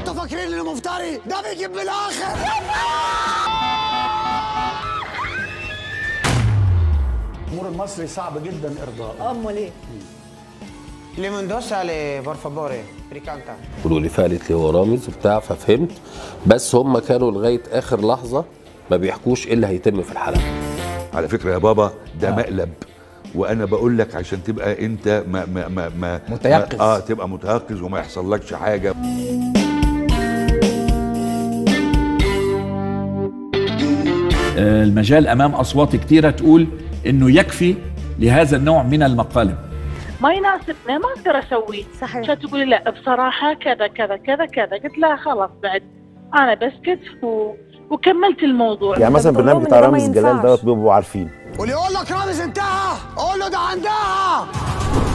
انتوا فاكرين انه مفتري ده بيجيب من الاخر الجمهور المصري صعب جدا ارضائه امال ايه Le Mendoza, le, por favore, ricanta. ولوليفا قالت لي هو رامز وبتاع ففهمت بس هم كانوا لغايه اخر لحظه ما بيحكوش ايه اللي هيتم في الحلقه على فكره يا بابا ده مقلب وانا بقول لك عشان تبقى انت ما ما ما, ما متيقظ. ما اه تبقى متيقظ وما يحصلكش حاجه المجال امام اصوات كثيره تقول انه يكفي لهذا النوع من المقالب ما يناسبنا ما اقدر اسوي صحيح عشان تقولي لا بصراحه كذا كذا كذا كذا قلت لا خلاص بعد انا بسكت و... وكملت الموضوع يعني مثلا طب البرنامج بالرغم بتاع إن ده ما رامز جلال ينفعش. دوت بيبقوا عارفين واللي يقول لك رامز انتهى قول له ده عندها